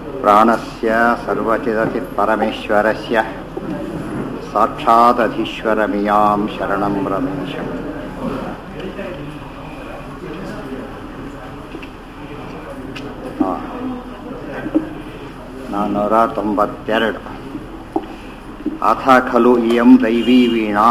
ಪ್ರಾಣಸ್ಯ ಸರ್ವಚಿದಚಿತ್ ಪರಮೇಶ್ವರಸ್ಯ ಸಾಕ್ಷಾದಧೀಶ್ವರಮಿಯಾಂ ಶರಣಂ ರಮೇಶಂ ಹಾ. ನಾನ್ನೂರ ತೊಂಬತ್ತೆರಡು ಅಥ ಖಲು ಇಯಂ ದೈವೀ ವೀಣಾ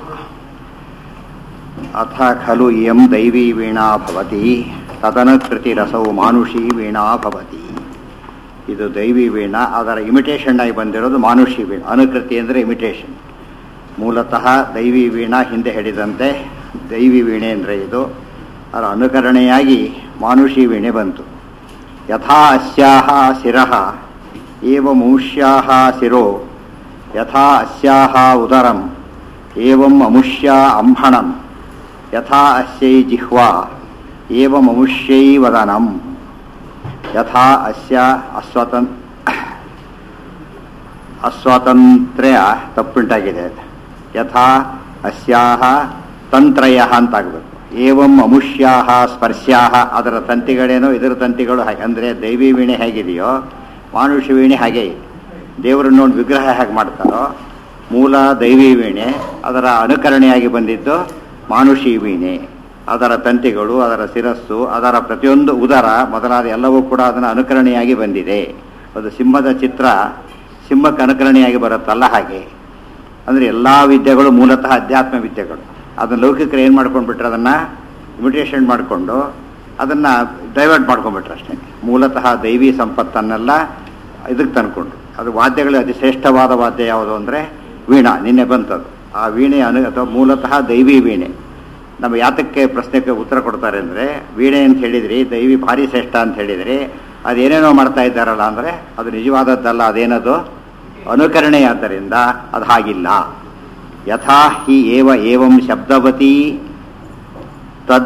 ಅಥ ಖಲು ಇಯಂ ದೈವೀ ವೀಣಾ ಭವತಿ ತದನುಕೃತಿರಸೌ ಮಾನುಷಿ ವೀಣಾ ಭವತಿ ಇದು ದೈವಿ ವೀಣಾ ಅದರ ಇಮಿಟೇಷನ್ ಆಗಿ ಬಂದಿರೋದು ಮಾನುಷಿ ವೀಣಾ ಅನುಕೃತಿ ಅಂದರೆ ಇಮಿಟೇಷನ್ ಮೂಲತಃ ದೈವಿ ವೀಣಾ ಹಿಂದೆ ಹೇಳಿದಂತೆ ದೈವಿ ವೀಣೆ ಅಂದರೆ ಇದು ಅದರ ಅನುಕರಣೆಯಾಗಿ ಮಾನುಷಿ ವೀಣೆ ಬಂತು ಯಥಾ ಅಸ್ಯಾಹ ಶಿರಃ ಏವಮೂಷ್ಯಾಹ ಶಿರೋ ಯಥಾ ಅಸ್ಯಾಹ ಉದರಂ ಏವಂ ಅಮುಷ್ಯಾ ಅಂಹಣಂ ಯಥಾ ಅಸ್ಯೈ ಜಿಹ್ವಾ ಏವಮಮುಷ್ಯೈ ವದನಂ ಯಥಾ ಅಸ್ಯ ಅಸ್ವತನ್ ಅಸ್ವಾತಂತ್ರ್ಯ ತಪ್ಪುಂಟಾಗಿದೆ ಯಥಾ ಅಸ್ಯಾಹ ತಂತ್ರಯ ಅಂತಾಗಬೇಕು ಏವಂ ಅಮುಷ್ಯಾಹ ಸ್ಪರ್ಶ್ಯಾಹ ಅದರ ತಂತಿಗಳೇನೋ ಇದರ ತಂತಿಗಳು ಹಾಗೆ ಅಂದರೆ ದೈವಿ ವೀಣೆ ಹೇಗಿದೆಯೋ ಮಾನುಷ್ಯ ವೀಣೆ ಹಾಗೆ ಇದೆ ದೇವರನ್ನು ಒಂದು ವಿಗ್ರಹ ಹೇಗೆ ಮಾಡ್ತಾರೋ ಮೂಲ ದೈವಿ ವೀಣೆ ಅದರ ಅನುಕರಣೆಯಾಗಿ ಬಂದಿದ್ದು ಮಾನುಷಿ ವೀಣೆ ಅದರ ತಂತಿಗಳು ಅದರ ಶಿರಸ್ಸು ಅದರ ಪ್ರತಿಯೊಂದು ಉದರ ಮೊದಲಾದ ಎಲ್ಲವೂ ಕೂಡ ಅದನ್ನು ಅನುಕರಣೆಯಾಗಿ ಬಂದಿದೆ ಅದು ಸಿಂಹದ ಚಿತ್ರ ಸಿಂಹಕ್ಕೆ ಅನುಕರಣೆಯಾಗಿ ಬರುತ್ತಲ್ಲ ಹಾಗೆ ಅಂದರೆ ಎಲ್ಲ ವಿದ್ಯೆಗಳು ಮೂಲತಃ ಅಧ್ಯಾತ್ಮ ವಿದ್ಯೆಗಳು ಅದನ್ನು ಲೌಕಿಕರು ಏನು ಮಾಡ್ಕೊಂಡ್ಬಿಟ್ರೆ ಅದನ್ನು ಇಮಿಟೇಷನ್ ಮಾಡಿಕೊಂಡು ಅದನ್ನು ಡೈವರ್ಟ್ ಮಾಡ್ಕೊಂಡ್ಬಿಟ್ರೆ ಅಷ್ಟೇ ಮೂಲತಃ ದೈವಿ ಸಂಪತ್ತನ್ನೆಲ್ಲ ಇದಕ್ಕೆ ತಂದ್ಕೊಂಡು ಅದು ವಾದ್ಯಗಳು ಅತಿ ಶ್ರೇಷ್ಠವಾದ ವಾದ್ಯ ಯಾವುದು ಅಂದರೆ ವೀಣಾ ನಿನ್ನೆ ಬಂತದ್ದು ಆ ವೀಣೆ ಅನು ಅಥವಾ ಮೂಲತಃ ದೈವಿ ವೀಣೆ ನಮ್ಮ ಯಾತಕ್ಕೆ ಪ್ರಶ್ನೆಗೆ ಉತ್ತರ ಕೊಡ್ತಾರೆ ಅಂದರೆ ವೀಣೆ ಅಂತ ಹೇಳಿದ್ರಿ ದೈವಿ ಭಾರಿ ಶ್ರೇಷ್ಠ ಅಂತ ಹೇಳಿದ್ರಿ ಅದೇನೇನೋ ಮಾಡ್ತಾ ಇದ್ದಾರಲ್ಲ ಅಂದರೆ ಅದು ನಿಜವಾದದ್ದಲ್ಲ ಅದೇನದು ಅನುಕರಣೆ ಆದ್ದರಿಂದ ಅದು ಹಾಗಿಲ್ಲ ಯಥಾ ಹಿ ಏವ ಏವಂ ಶಬ್ದವತಿ ತದ್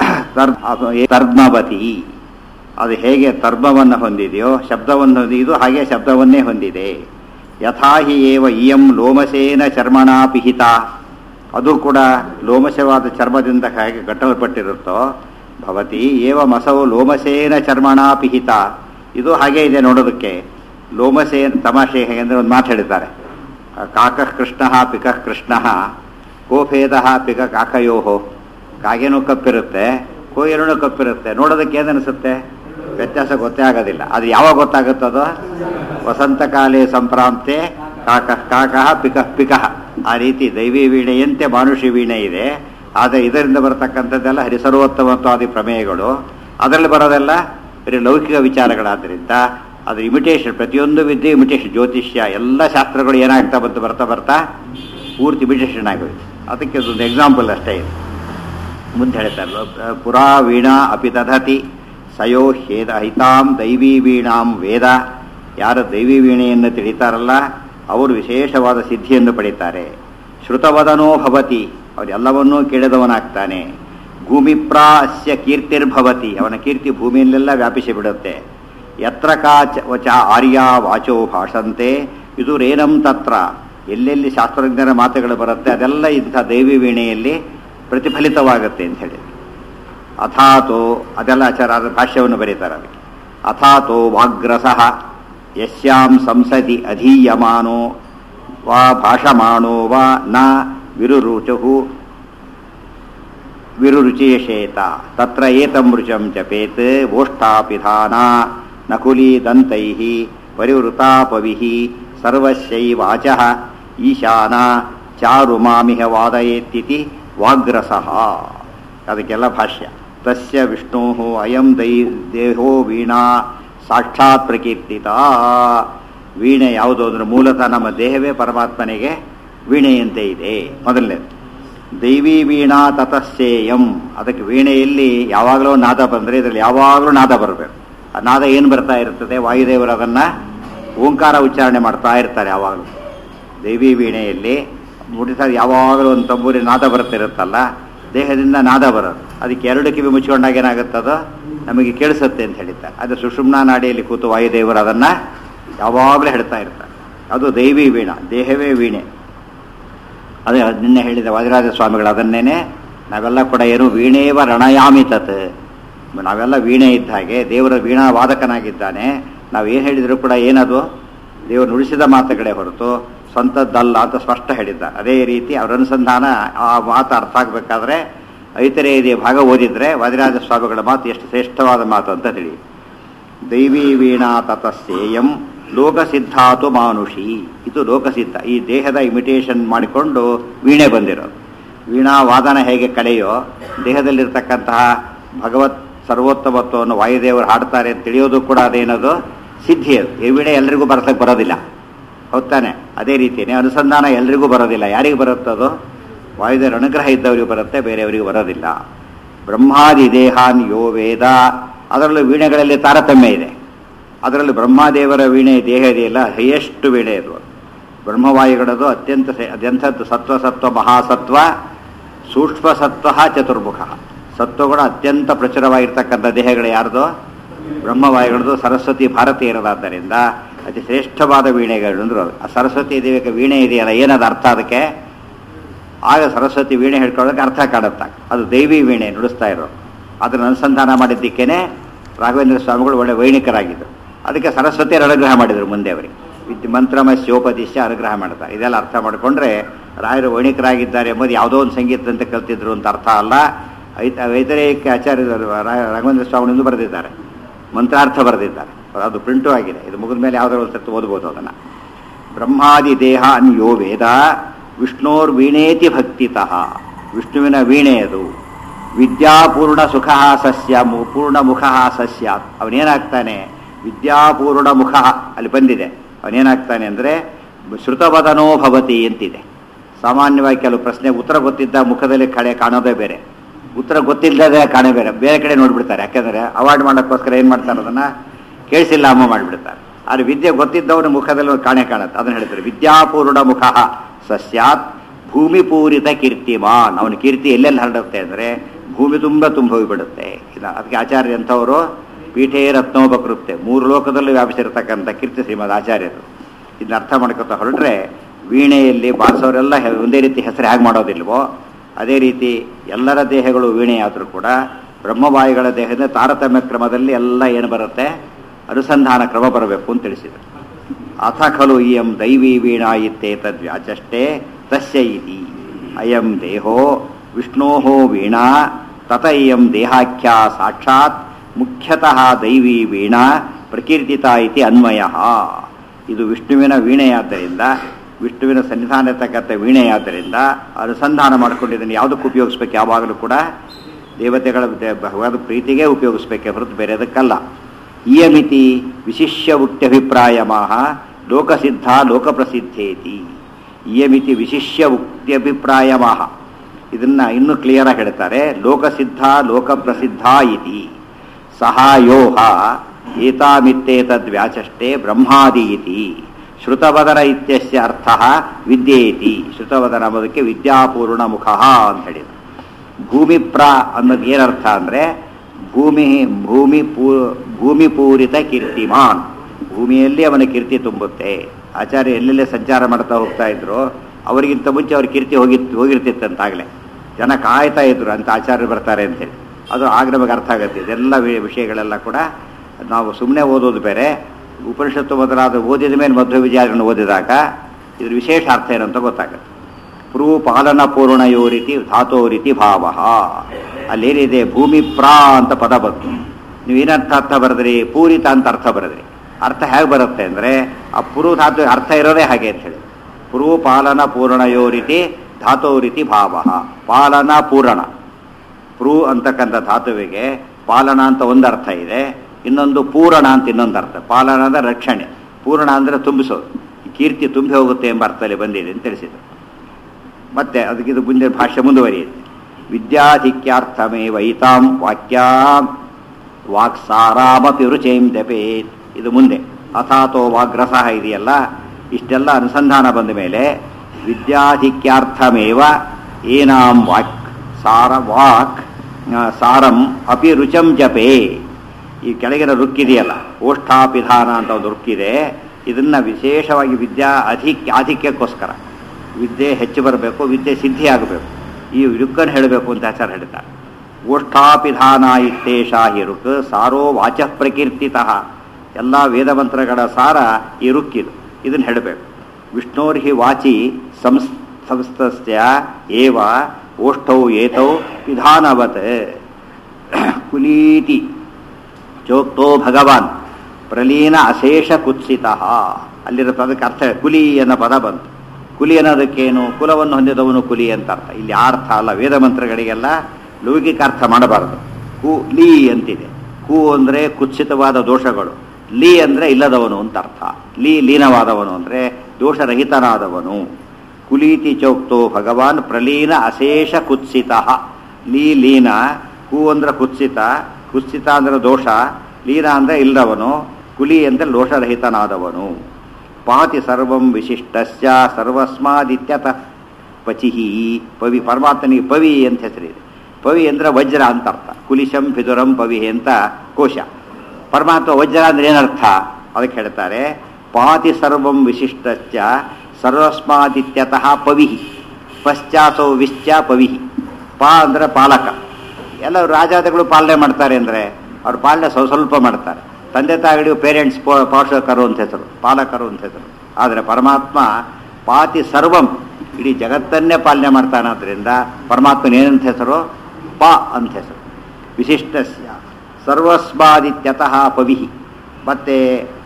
ತರ್ಮವತಿ ಅದು ಹೇಗೆ ತರ್ಮವನ್ನು ಹೊಂದಿದೆಯೋ ಶಬ್ದವನ್ನು ಹೊಂದಿದ್ದು ಹಾಗೆ ಶಬ್ದವನ್ನೇ ಹೊಂದಿದೆ ಯಥಾ ಹಿ ಏವ ಇಯಂ ಲೋಮಸೇನ ಚರ್ಮಣಾ ಪಿಹಿತ ಅದು ಕೂಡ ಲೋಮಸವಾದ ಚರ್ಮದಿಂದ ಹೇಗೆ ಕಟ್ಟಲ್ಪಟ್ಟಿರುತ್ತೋ ಭವತಿ ಏವ ಮಸವು ಲೋಮಸೇನ ಚರ್ಮಣಾ ಪಿಹಿತ ಇದು ಹಾಗೆ ಇದೆ ನೋಡೋದಕ್ಕೆ ಲೋಮಸೇನ್ ತಮಾಷೆ ಹೇಗೆ ಅಂದರೆ ಒಂದು ಮಾತು ಹೇಳಿದ್ದಾರೆ ಕಾಕಃ ಕೃಷ್ಣ ಪಿಕಃ ಕೃಷ್ಣ ಕೋಫೇದ ಪಿಕ ಕಾಕಯೋಹೋ ಕಾಗೇನೂ ಕಪ್ಪಿರುತ್ತೆ ಕೋಯಲೂ ಕಪ್ಪಿರುತ್ತೆ ನೋಡೋದಕ್ಕೆ ಏನನ್ನಿಸುತ್ತೆ ವ್ಯತ್ಯಾಸ ಗೊತ್ತೇ ಆಗೋದಿಲ್ಲ ಅದು ಯಾವಾಗ ಗೊತ್ತಾಗುತ್ತದೋ ವಸಂತಕಾಲೇ ಸಂಪ್ರಾಂತೆ ಕಾಕ ಕಾಕಃ ಪಿಕಃ ಪಿಕಃ ಆ ರೀತಿ ದೈವಿ ವೀಣೆಯಂತೆ ಮಾನುಷಿ ವೀಣೆ ಇದೆ ಆದರೆ ಇದರಿಂದ ಬರತಕ್ಕಂಥದ್ದೆಲ್ಲ ಹರಿಸರ್ವೋತ್ತಮತ್ವಾದಿ ಪ್ರಮೇಯಗಳು ಅದರಲ್ಲಿ ಬರೋದೆಲ್ಲ ಬರೀ ಲೌಕಿಕ ವಿಚಾರಗಳಾದ್ದರಿಂದ ಅದು ಇಮಿಟೇಷನ್ ಪ್ರತಿಯೊಂದು ವಿದ್ಯೆ ಇಮಿಟೇಷನ್ ಜ್ಯೋತಿಷ್ಯ ಎಲ್ಲ ಶಾಸ್ತ್ರಗಳು ಏನಾಗ್ತಾ ಬಂತು ಬರ್ತಾ ಬರ್ತಾ ಪೂರ್ತಿ ಇಮಿಟೇಷನ್ ಆಗೋಯ್ತು ಅದಕ್ಕೆ ಅದೊಂದು ಎಕ್ಸಾಂಪಲ್ ಅಷ್ಟೇ ಇದೆ ಮುಂದೆ ಹೇಳ್ತಾರೆ ಪುರಾ ವೀಣಾ ಅಪಿ ದಧತಿ ಸಯೋ ಹೇದ ಹಿತಾಂ ದೈವಿ ವೀಣಾಂ ವೇದ ಯಾರು ದೈವಿ ವೀಣೆಯನ್ನು ತಿಳಿತಾರಲ್ಲ ಅವರು ವಿಶೇಷವಾದ ಸಿದ್ಧಿಯನ್ನು ಪಡೀತಾರೆ ಶ್ರುತವದನೋ ಭವತಿ ಅವರೆಲ್ಲವನ್ನೂ ಕೇಳಿದವನಾಗ್ತಾನೆ ಭೂಮಿಪ್ರಾ ಅಸ್ಯ ಕೀರ್ತಿರ್ಭವತಿ ಅವನ ಕೀರ್ತಿ ಭೂಮಿಯಲ್ಲೆಲ್ಲ ವ್ಯಾಪಿಸಿ ಬಿಡುತ್ತೆ ಯತ್ರ ಕಾಚ ವಚ ಆರ್ಯ ವಾಚೋ ಭಾಷಂತೆ ಇದು ರೇನಂ ತತ್ರ ಎಲ್ಲೆಲ್ಲಿ ಶಾಸ್ತ್ರಜ್ಞರ ಮಾತುಗಳು ಬರುತ್ತೆ ಅದೆಲ್ಲ ಇಂಥ ದೈವಿ ವೀಣೆಯಲ್ಲಿ ಪ್ರತಿಫಲಿತವಾಗುತ್ತೆ ಅಂತ ಹೇಳಿ ಅಥಾತೋ ಅದೆಲ್ಲ ಆಚಾರ ಅದರ ಭಾಷ್ಯವನ್ನು ಬರೀತಾರೆ ಅದಕ್ಕೆ ಅಥಾತೋ ವಾಗ್ರಸಃ ಯಸ್ಯಾಂ ಸಂಸದಿ ಅಧೀಯಮಾನೋ ವಾ ಭಾಷಮಾಣೋ ವಾ ನ ವಿರುರುಚು ವಿರುರುಚೇಷೇತ ತತ್ರ ಏತಂ ರುಚಂ ಜಪೇತ್ ಓಷ್ಠಾಪಿಧಾನ ನಕುಲೀದಂತೈ ಪರಿವೃತಾಪವಿ ಸರ್ವಸ್ಯೈವಾಚ ಈಶಾನ ಚಾರು ಮಾಮಿಹ ವಾದಯೇತ್ತಿತಿ ವಾಗ್ರಸಃ ಅದಕ್ಕೆಲ್ಲ ಭಾಷ್ಯ ತಸ್ಯ ವಿಷ್ಣು ಅಯಂ ದೈ ದೇಹೋ ವೀಣಾ ಸಾಕ್ಷಾತ್ ಪ್ರಕೀರ್ತಿತ ವೀಣೆ ಯಾವುದು ಅಂದ್ರೆ ಮೂಲತಃ ನಮ್ಮ ದೇಹವೇ ಪರಮಾತ್ಮನಿಗೆ ವೀಣೆಯಂತೆ ಇದೆ ಮೊದಲನೇದು ದೈವಿ ವೀಣಾ ತತಸ್ಸೇಯಂ ಅದಕ್ಕೆ ವೀಣೆಯಲ್ಲಿ ಯಾವಾಗಲೂ ನಾದ ಬಂದರೆ ಇದರಲ್ಲಿ ಯಾವಾಗಲೂ ನಾದ ಬರಬೇಕು ಆ ನಾದ ಏನು ಬರ್ತಾ ಇರ್ತದೆ ವಾಯುದೇವರು ಅದನ್ನು ಓಂಕಾರ ಉಚ್ಚಾರಣೆ ಮಾಡ್ತಾ ಇರ್ತಾರೆ ಯಾವಾಗಲೂ ದೈವಿ ವೀಣೆಯಲ್ಲಿ ನುಡಿಸೋದು ಯಾವಾಗಲೂ ಒಂದು ತಂಬೂರಿ ನಾದ ಬರ್ತಿರುತ್ತಲ್ಲ ದೇಹದಿಂದ ನಾದ ಬರೋದು ಅದಕ್ಕೆ ಎರಡು ಕಿವಿ ಮುಚ್ಕೊಂಡಾಗ ಏನಾಗುತ್ತದೋ ನಮಗೆ ಕೇಳಿಸುತ್ತೆ ಅಂತ ಹೇಳಿದ್ದಾರೆ ಅದು ಸುಷುಮ್ನಾ ನಾಡಿಯಲ್ಲಿ ಕೂತು ವಾಯುದೇವರು ಅದನ್ನು ಯಾವಾಗಲೂ ಹೇಳ್ತಾ ಇರ್ತಾರೆ ಅದು ದೈವಿ ವೀಣಾ ದೇಹವೇ ವೀಣೆ ಅದೇ ನಿನ್ನೆ ಹೇಳಿದ ವಾದಿರಾಜ ಸ್ವಾಮಿಗಳು ಅದನ್ನೇನೆ ನಾವೆಲ್ಲ ಕೂಡ ಏನು ವೀಣೇವ ರಣಯಾಮಿ ತತ್ ನಾವೆಲ್ಲ ವೀಣೆ ಇದ್ದ ಹಾಗೆ ದೇವರ ವೀಣಾ ವಾದಕನಾಗಿದ್ದಾನೆ ನಾವು ಏನು ಹೇಳಿದರೂ ಕೂಡ ಏನದು ದೇವರು ನುಡಿಸಿದ ಮಾತುಗಳೇ ಹೊರತು ಸ್ವಂತದ್ದಲ್ಲ ಅಂತ ಸ್ಪಷ್ಟ ಹೇಳಿದ್ದ ಅದೇ ರೀತಿ ಅವರ ಅನುಸಂಧಾನ ಆ ಮಾತು ಅರ್ಥ ಆಗಬೇಕಾದ್ರೆ ಐತರೇಯ ಭಾಗ ಓದಿದ್ರೆ ವಾದಿರಾಜ ಸ್ವಾಮಿಗಳ ಮಾತು ಎಷ್ಟು ಶ್ರೇಷ್ಠವಾದ ಮಾತು ಅಂತ ತಿಳಿ ದೈವೀ ವೀಣಾ ತತಸ್ಸೇಯಂ ಲೋಕಸಿದ್ಧಾತು ಮಾನುಷಿ ಇದು ಲೋಕಸಿದ್ಧ ಈ ದೇಹದ ಇಮಿಟೇಷನ್ ಮಾಡಿಕೊಂಡು ವೀಣೆ ಬಂದಿರೋದು ವೀಣಾ ವಾದನ ಹೇಗೆ ಕಳೆಯೋ ದೇಹದಲ್ಲಿರ್ತಕ್ಕಂತಹ ಭಗವತ್ ಸರ್ವೋತ್ತಮತ್ವವನ್ನು ವಾಯುದೇವರು ಹಾಡ್ತಾರೆ ಅಂತ ತಿಳಿಯೋದು ಕೂಡ ಅದೇನದು ಸಿದ್ಧಿ ಅದು ಈ ವೀಣೆ ಎಲ್ರಿಗೂ ಬರ್ಸಕ್ಕೆ ಬರೋದಿಲ್ಲ ಹೌದಾನೆ ಅದೇ ರೀತಿಯೇ ಅನುಸಂಧಾನ ಎಲ್ರಿಗೂ ಬರೋದಿಲ್ಲ ಯಾರಿಗೆ ಬರುತ್ತದೋ ವಾಯುದೇವರ ಅನುಗ್ರಹ ಇದ್ದವರಿಗೆ ಬರುತ್ತೆ ಬೇರೆಯವರಿಗೆ ಬರೋದಿಲ್ಲ ಬ್ರಹ್ಮಾದಿ ದೇಹಾನ್ ಯೋ ವೇದ ಅದರಲ್ಲೂ ವೀಣೆಗಳಲ್ಲಿ ತಾರತಮ್ಯ ಇದೆ ಅದರಲ್ಲಿ ಬ್ರಹ್ಮದೇವರ ವೀಣೆ ದೇಹ ಇದೆಯಲ್ಲ ಹೈಯೆಸ್ಟ್ ವೀಣೆ ಇದು ಬ್ರಹ್ಮವಾಯುಗಳದು ಅತ್ಯಂತ ಸೆ- ಅದೆಂಥದ್ದು ಸತ್ವ ಸತ್ವ ಮಹಾಸತ್ವ ಸೂಕ್ಷ್ಮ ಸತ್ವ ಚತುರ್ಮುಖ ಸತ್ವಗಳು ಅತ್ಯಂತ ಪ್ರಚುರವಾಗಿರ್ತಕ್ಕಂಥ ದೇಹಗಳು ಯಾರ್ದು ಬ್ರಹ್ಮವಾಯುಗಳದು ಸರಸ್ವತಿ ಭಾರತೀಯರದಾದ್ದರಿಂದ ಅತಿ ಶ್ರೇಷ್ಠವಾದ ವೀಣೆಗಳು ಅಂದ್ರು ಅದು. ಆ ಸರಸ್ವತಿ ದೇವಿಗೆ ವೀಣೆ ಇದೆಯಲ್ಲ ಏನದು ಅರ್ಥ ಅದಕ್ಕೆ ಆಗ ಸರಸ್ವತಿ ವೀಣೆ ಹೇಳ್ಕೊಳ್ಳೋಕೆ ಅರ್ಥ ಕಾಣುತ್ತೆ ಅದು ದೈವಿ ವೀಣೆ ನುಡಿಸ್ತಾ ಇರೋದು ಅದನ್ನು ಅನುಸಂಧಾನ ಮಾಡಿದ್ದಕ್ಕೇನೆ ರಾಘವೇಂದ್ರ ಸ್ವಾಮಿಗಳು ಒಳ್ಳೆ ವೈಣಿಕರಾಗಿದ್ದರು ಅದಕ್ಕೆ ಸರಸ್ವತಿಯರ ಅನುಗ್ರಹ ಮಾಡಿದರು ಮುಂದೆ ಅವರಿಗೆ ವಿದ್ಯ ಮಂತ್ರಮಸ್ಯೋಪದಿಶ ಅನುಗ್ರಹ ಮಾಡ್ತಾರೆ ಇದೆಲ್ಲ ಅರ್ಥ ಮಾಡಿಕೊಂಡ್ರೆ ರಾಯರು ವೈಣಿಕರಾಗಿದ್ದಾರೆ ಎಂಬುದು ಯಾವುದೋ ಒಂದು ಸಂಗೀತದಂತೆ ಕಲ್ತಿದ್ರು ಅಂತ ಅರ್ಥ ಅಲ್ಲ ಐತ ವೈತರೇಕ ಆಚಾರ್ಯರು ರಾ- ರಾಘವೇಂದ್ರ ಸ್ವಾಮಿಗಳಿಂದ ಬರೆದಿದ್ದಾರೆ ಮಂತ್ರಾರ್ಥ ಬರೆದಿದ್ದಾರೆ ಅದು ಪ್ರಿಂಟು ಆಗಿದೆ ಇದು ಮುಗಿದ ಮೇಲೆ ಯಾವುದೋ ಒಂದು ಸತ್ತು ಓದ್ಬೋದು ಅದನ್ನು ಬ್ರಹ್ಮಾದಿ ದೇಹ ಅನ್ಯೋ ವೇದ ವಿಷ್ಣೋರ್ ವೀಣೇತಿ ಭಕ್ತಿತಃ ವಿಷ್ಣುವಿನ ವೀಣೆ ಅದು ವಿದ್ಯಾಪೂರ್ಣ ಸುಖ ಸಸ್ಯ ಮು- ಪೂರ್ಣ ಮುಖ ಸಸ್ಯ ಅವನೇನಾಗ್ತಾನೆ ವಿದ್ಯಾಪೂರ್ಣ ಮುಖ ಅಲ್ಲಿ ಬಂದಿದೆ ಅವನೇನಾಗ್ತಾನೆ ಅಂದರೆ ಶ್ರುತವದನೋ ಭವತಿ ಅಂತಿದೆ ಸಾಮಾನ್ಯವಾಗಿ ಕೆಲವು ಪ್ರಶ್ನೆ ಉತ್ತರ ಗೊತ್ತಿದ್ದ ಮುಖದಲ್ಲಿ ಕಳೆ ಕಾಣೋದೇ ಬೇರೆ ಉತ್ತರ ಗೊತ್ತಿಲ್ಲದೆ ಕಾಣೋ ಬೇರೆ ಬೇರೆ ಕಡೆ ನೋಡ್ಬಿಡ್ತಾರೆ ಯಾಕೆಂದ್ರೆ ಅವಾಯ್ಡ್ ಮಾಡೋಕ್ಕೋಸ್ಕರ ಏನು ಮಾಡ್ತಾರೆ ಅದನ್ನ ಕೇಳಿಸಿಲ್ಲ ಅಮ್ಮ ಮಾಡಿಬಿಡ್ತಾರೆ ಆದರೆ ವಿದ್ಯೆ ಗೊತ್ತಿದ್ದವನ ಮುಖದಲ್ಲಿ ಒಂದು ಕಾಣೆ ಕಾಣುತ್ತೆ ಅದನ್ನ ಹೇಳ್ತಾರೆ ವಿದ್ಯಾಪೂರ್ಣ ಮುಖ ಸಸ್ಯಾತ್ ಭೂಮಿ ಪೂರಿತ ಕೀರ್ತಿಮಾನ್ ಅವನ ಕೀರ್ತಿ ಎಲ್ಲೆಲ್ಲಿ ಹರಡುತ್ತೆ ಅಂದರೆ ಭೂಮಿ ತುಂಬ ತುಂಬ ಹೋಗಿಬಿಡುತ್ತೆ ಇದು ಅದಕ್ಕೆ ಆಚಾರ್ಯ ಅಂಥವರು ಪೀಠೇ ರತ್ನೋಪಕೃತ್ಯ ಮೂರು ಲೋಕದಲ್ಲೂ ವ್ಯಾಪಿಸಿರ್ತಕ್ಕಂಥ ಕೀರ್ತಿ ಶ್ರೀಮದ್ ಆಚಾರ್ಯರು ಇದನ್ನ ಅರ್ಥ ಮಾಡ್ಕೊತಾ ಹೊರಟ್ರೆ ವೀಣೆಯಲ್ಲಿ ಬಾರಿಸೋರೆಲ್ಲ ಹೆ- ಒಂದೇ ರೀತಿ ಹೆಸರು ಹೇಗೆ ಮಾಡೋದಿಲ್ವೋ ಅದೇ ರೀತಿ ಎಲ್ಲರ ದೇಹಗಳು ವೀಣೆಯಾದರೂ ಕೂಡ ಬ್ರಹ್ಮವಾಯುಗಳ ದೇಹದ ತಾರತಮ್ಯ ಕ್ರಮದಲ್ಲಿ ಎಲ್ಲ ಏನು ಬರುತ್ತೆ ಅನುಸಂಧಾನ ಕ್ರಮ ಬರಬೇಕು ಅಂತ ತಿಳಿಸಿದರು ಅಥ ಖಲು ಇಯಂ ದೈವೀ ವೀಣಾ ಇತ್ತೇತದ್ವ್ಯಾಚಷ್ಟೇ ತಸ್ಯ ಇತಿ ಅಯಂ ದೇಹೋ ವಿಷ್ಣೋ ವೀಣಾ ತತ ಇಯಂ ದೇಹಾಖ್ಯಾ ಸಾಕ್ಷಾತ್ ಮುಖ್ಯತಃ ದೈವೀ ವೀಣಾ ಪ್ರಕೀರ್ತಿತ ಇತಿ ಅನ್ವಯ ಇದು ವಿಷ್ಣುವಿನ ವೀಣೆಯಾದ್ದರಿಂದ ವಿಷ್ಣುವಿನ ಸನ್ನಿಧಾನ ಇರ್ತಕ್ಕಂಥ ವೀಣೆಯಾದ್ದರಿಂದ ಅನುಸಂಧಾನ ಮಾಡಿಕೊಂಡಿದ್ದನ್ನು ಯಾವುದಕ್ಕೆ ಉಪಯೋಗಿಸ್ಬೇಕು ಯಾವಾಗಲೂ ಕೂಡ ದೇವತೆಗಳ ದೇ- ಭಗವದ್ ಪ್ರೀತಿಗೆ ಉಪಯೋಗಿಸ್ಬೇಕೆ ಹೊರತು ಬೇರೆ ಅದಕ್ಕಲ್ಲ ಇಯಮಿತಿ ವಿಶಿಷ್ಯ ಉಕ್ತ್ಯಭಿಪ್ರಾಯಮಾಹ ಲೋಕಸಿದ್ಧ ಲೋಕಪ್ರಸಿದ್ಧೇತಿ ಇಯಮಿತಿ ವಿಶಿಷ್ಯ ಉಕ್ತ್ಯಭಿಪ್ರಾಯಮಾಹ ಇದನ್ನ ಇನ್ನೂ ಕ್ಲಿಯರ್ ಆಗಿ ಹೇಳ್ತಾರೆ ಲೋಕಸಿದ್ಧ ಲೋಕಪ್ರಸಿದ್ಧ ಇತಿ ಸಹಾಯೋಹ ಏತಾಮಿತ್ತೇತದ್ವ್ಯಾಚಷ್ಟೇ ಬ್ರಹ್ಮಾದಿ ಇತಿ ಶ್ರುತವದನ ಇತ್ಯಸ್ಯ ಅರ್ಥ ವಿದ್ಯೇತಿ ಶ್ರುತವದನ ಅನ್ನೋದಕ್ಕೆ ವಿದ್ಯಾಪೂರ್ಣ ಮುಖ ಅಂತ ಹೇಳಿದ್ರು ಭೂಮಿ ಪ್ರ ಅನ್ನೋದು ಏನರ್ಥ ಅಂದರೆ ಭೂಮಿ ಭೂಮಿ ಪೂ ಭೂಮಿ ಪೂರಿತ ಕೀರ್ತಿಮಾನ್ ಭೂಮಿಯಲ್ಲಿ ಅವನ ಕೀರ್ತಿ ತುಂಬುತ್ತೆ ಆಚಾರ್ಯ ಎಲ್ಲೆಲ್ಲೇ ಸಂಚಾರ ಮಾಡ್ತಾ ಹೋಗ್ತಾ ಇದ್ರು ಅವರಿಗಿಂತ ಮುಂಚೆ ಅವ್ರ ಕೀರ್ತಿ ಹೋಗಿ ಹೋಗಿರ್ತಿತ್ತಂತಾಗಲೇ ಜನ ಕಾಯ್ತಾ ಇದ್ರು ಅಂತ ಆಚಾರ್ಯರು ಬರ್ತಾರೆ ಅಂತೇಳಿ ಅದು ಆಗ ನಮಗೆ ಅರ್ಥ ಆಗುತ್ತೆ ಇದೆಲ್ಲ ವಿ- ವಿಷಯಗಳೆಲ್ಲ ಕೂಡ ನಾವು ಸುಮ್ಮನೆ ಓದೋದು ಬೇರೆ ಉಪನಿಷತ್ತು ಮೊದಲಾದ ಓದಿದ ಮೇಲೆ ಮಧ್ವ ವಿಜಯಗಳನ್ನು ಓದಿದಾಗ ಇದ್ರ ವಿಶೇಷ ಅರ್ಥ ಏನಂತ ಗೊತ್ತಾಗುತ್ತೆ ಪೃ ಪಾಲನ ಪೂರ್ಣಯೋ ರೀತಿ ಧಾತೋ ರೀತಿ ಭಾವ ಅಲ್ಲೇನಿದೆ ಭೂಮಿ ಪ್ರಾ ಅಂತ ಪದ ಬಂತು ನೀವು ಏನರ್ಥ ಅರ್ಥ ಬರೆದ್ರಿ ಪೂರಿತ ಅಂತ ಅರ್ಥ ಬರೆದ್ರಿ ಅರ್ಥ ಹೇಗೆ ಬರುತ್ತೆ ಅಂದರೆ ಆ ಪುರು ಧಾತು ಅರ್ಥ ಇರೋದೇ ಹಾಗೆ ಅಂತ ಹೇಳಿ ಪುರು ಪಾಲನ ಪೂರ್ಣಯೋ ರೀತಿ ಧಾತೋ ರೀತಿ ಭಾವ ಪಾಲನ ಪೂರಣ ಪ್ರೂ ಅಂತಕ್ಕಂಥ ಧಾತುವಿಗೆ ಪಾಲನ ಅಂತ ಒಂದು ಅರ್ಥ ಇದೆ ಇನ್ನೊಂದು ಪೂರಣ ಅಂತ ಇನ್ನೊಂದು ಅರ್ಥ ಪಾಲನ ಅಂದರೆ ರಕ್ಷಣೆ ಪೂರ್ಣ ಅಂದರೆ ತುಂಬಿಸೋದು ಈ ಕೀರ್ತಿ ತುಂಬಿ ಹೋಗುತ್ತೆ ಎಂಬ ಅರ್ಥದಲ್ಲಿ ಬಂದಿದೆ ಅಂತ ತಿಳಿಸಿದರು ಮತ್ತೆ ಅದಕ್ಕೆ ಇದು ಮುಂದೆ ಭಾಷೆ ಮುಂದುವರಿಯುತ್ತೆ ವಿದ್ಯಾಧಿಕ್ಯಾರ್ಥಮೇ ವೈತಾಂ ವಾಕ್ಯ ವಾಕ್ಸಾರಾಮಪಿ ರುಚೇಂ ಜಪೇತ್ ಇದು ಮುಂದೆ ಅಥಾತೋ ವಾಗ್ರಸಃ ಇದೆಯಲ್ಲ ಇಷ್ಟೆಲ್ಲ ಅನುಸಂಧಾನ ಬಂದ ಮೇಲೆ ವಿದ್ಯಾಧಿಕ್ಯಾರ್ಥಮೇವ ಏನಾಂ ವಾಕ್ ಸಾರ ವಾಕ್ ಆ, ಸಾರಂ ಅಪಿ ರುಚಂ ಜಪೇ ಈ ಕೆಳಗಿನ ರುಕ್ಕಿದೆಯಲ್ಲ ಓಷ್ಠಾಪಿಧಾನ ಅಂತ ಒಂದು ರುಕ್ಕಿದೆ ಇದನ್ನ ವಿಶೇಷವಾಗಿ ವಿದ್ಯಾ ಅಧಿಕ್ ಆಧಿಕ್ಯಕ್ಕೋಸ್ಕರ ವಿದ್ಯೆ ಹೆಚ್ಚು ಬರಬೇಕು ವಿದ್ಯೆ ಸಿದ್ಧಿ ಆಗಬೇಕು ಈ ರುಕ್ಕನ್ನು ಹೇಳಬೇಕು ಅಂತ ಆಚಾರ ಹೇಳ್ತಾರೆ ಓಷ್ಠಾಪಿಧಾನ ಇತ್ತೇಷ ಹಿ ರುಕ್ ಸಾರೋ ವಾಚ ಪ್ರಕೀರ್ತಿತಃ ಎಲ್ಲ ವೇದ ಮಂತ್ರಗಳ ಸಾರ ಈ ರುಕ್ಕಿದು ಇದನ್ನು ಹೇಳಬೇಕು ವಿಷ್ಣೋರ್ಹಿ ವಾಚಿ ಸಂಸ್ ಸಂಸ್ತಸ್ಯ ಏವ ಓಷ್ಠೌ ಏತೌ ವಿಧಾನವತ್ ಕುಲೀತಿ ಚೋಕ್ತೋ ಭಗವಾನ್ ಪ್ರಲೀನ ಅಶೇಷ ಕುತ್ಸಿತ ಅಲ್ಲಿರೋ ಪದಕ್ಕೆ ಅರ್ಥ ಕುಲಿ ಅನ್ನೋ ಪದ ಬಂತು ಕುಲಿ ಅನ್ನೋದಕ್ಕೇನು ಕುಲವನ್ನು ಹೊಂದಿದವನು ಕುಲಿ ಅಂತ ಅರ್ಥ ಇಲ್ಲಿ ಆ ಅರ್ಥ ಅಲ್ಲ ವೇದ ಮಂತ್ರಗಳಿಗೆಲ್ಲ ಲೌಕಿಕ ಅರ್ಥ ಮಾಡಬಾರದು ಕು ಲೀ ಅಂತಿದೆ ಕು ಅಂದರೆ ಕುತ್ಸಿತವಾದ ದೋಷಗಳು ಲೀ ಅಂದರೆ ಇಲ್ಲದವನು ಅಂತ ಅರ್ಥ ಲೀ ಲೀನವಾದವನು ಅಂದರೆ ದೋಷರಹಿತನಾದವನು ಕುಲೀತಿ ಚೌಕ್ತೋ ಭಗವಾನ್ ಪ್ರಲೀನ ಅಶೇಷ ಕುತ್ಸಿತ ಲೀ ಲೀನ ಕು ಅಂದ್ರೆ ಕುತ್ಸಿತ ಕುತ್ಸಿತ ಅಂದ್ರೆ ದೋಷ ಲೀನ ಅಂದ್ರೆ ಇಲ್ಲದವನು ಕುಲಿ ಅಂದ್ರೆ ದೋಷರಹಿತನಾದವನು ಪಾತಿ ಸರ್ವಂ ವಿಶಿಷ್ಟಸ್ಯ ಸರ್ವಸ್ಮಾದಿತ್ಯತಃ ಪಚಿಹಿ ಪವಿ ಪರಮಾತ್ಮನಿಗೆ ಪವಿ ಅಂತ ಹೆಸರಿದೆ ಪವಿ ಅಂದ್ರೆ ವಜ್ರ ಅಂತ ಅರ್ಥ ಕುಲಿಶಂ ಪಿದುರಂ ಪವಿ ಅಂತ ಕೋಶ ಪರಮಾತ್ಮ ವಜ್ರ ಅಂದ್ರೆ ಏನರ್ಥ ಅದಕ್ಕೆ ಹೇಳ್ತಾರೆ ಪಾತಿ ಸರ್ವಂ ವಿಶಿಷ್ಟಸ್ಯ ಸರ್ವಸ್ಮಾದಿತ್ಯತಃ ಪವಿ ಪಶ್ಚಾಸೌ ವಿಶ್ಚ ಪವಿ ಪಾ ಅಂದ್ರೆ ಪಾಲಕ ಎಲ್ಲ ರಾಜಾದಿಗಳು ಪಾಲನೆ ಮಾಡ್ತಾರೆ ಅಂದರೆ ಅವ್ರು ಪಾಲನೆ ಸ್ವಲ್ಪ ಸ್ವಲ್ಪ ಮಾಡ್ತಾರೆ ತಂದೆ ತಾಯಿಗಳು ಪೇರೆಂಟ್ಸ್ ಪೋಷಕರು ಅಂತ ಹೆಸರು ಪಾಲಕರು ಅಂತ ಹೆಸರು ಆದರೆ ಪರಮಾತ್ಮ ಪಾತಿ ಸರ್ವಂ ಇಡೀ ಜಗತ್ತನ್ನೇ ಪಾಲನೆ ಮಾಡ್ತಾನಾದ್ರಿಂದ ಪರಮಾತ್ಮನ ಏನಂತ ಹೆಸರು ಪ ಅಂತ ಹೆಸರು ವಿಶಿಷ್ಟಸ್ಯ ಸರ್ವಸ್ಮಾದಿತ್ಯತಃ ಪವಿಹಿ ಮತ್ತೆ